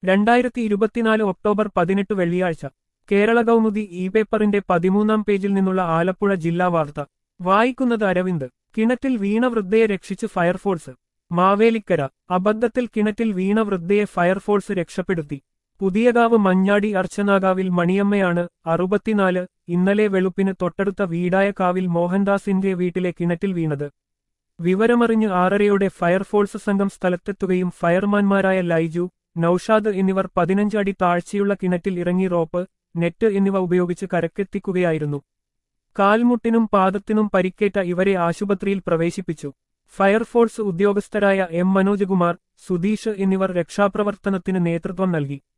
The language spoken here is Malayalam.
രണ്ടായിരത്തി ഇരുപത്തിനാല് ഒക്ടോബർ പതിനെട്ട് വെള്ളിയാഴ്ച കേരള കൗമുദി ഇ പേപ്പറിന്റെ പതിമൂന്നാം പേജിൽ നിന്നുള്ള ആലപ്പുഴ ജില്ലാ വാർത്ത വായിക്കുന്നത് അരവിന്ദ് കിണറ്റിൽ വീണ വൃദ്ധയെ രക്ഷിച്ച് ഫയർഫോഴ്സ് മാവേലിക്കര അബദ്ധത്തിൽ കിണറ്റിൽ വീണ വൃദ്ധയെ ഫയർഫോഴ്സ് രക്ഷപ്പെടുത്തി പുതിയകാവ് മഞ്ഞാടി അർച്ചനാകാവിൽ മണിയമ്മയാണ് അറുപത്തിനാല് ഇന്നലെ വെളുപ്പിന് തൊട്ടടുത്ത വീടായ കാവിൽ മോഹൻദാസിന്റെ വീട്ടിലെ കിണറ്റിൽ വീണത് വിവരമറിഞ്ഞ് ആറരയോടെ ഫയർഫോഴ്സ് സംഘം സ്ഥലത്തെത്തുകയും ഫയർമാൻമാരായ ലൈജു നൌഷാദ് എന്നിവർ പതിനഞ്ച് അടി താഴ്ചയുള്ള കിണറ്റിൽ ഇറങ്ങി റോപ്പ് നെറ്റ് എന്നിവ ഉപയോഗിച്ച് കരക്കെത്തിക്കുകയായിരുന്നു കാൽമുട്ടിനും പാദത്തിനും പരിക്കേറ്റ ഇവരെ ആശുപത്രിയിൽ പ്രവേശിപ്പിച്ചു ഫയർഫോഴ്സ് ഉദ്യോഗസ്ഥരായ എം മനോജ്കുമാർ സുധീഷ് എന്നിവർ രക്ഷാപ്രവർത്തനത്തിന് നേതൃത്വം നൽകി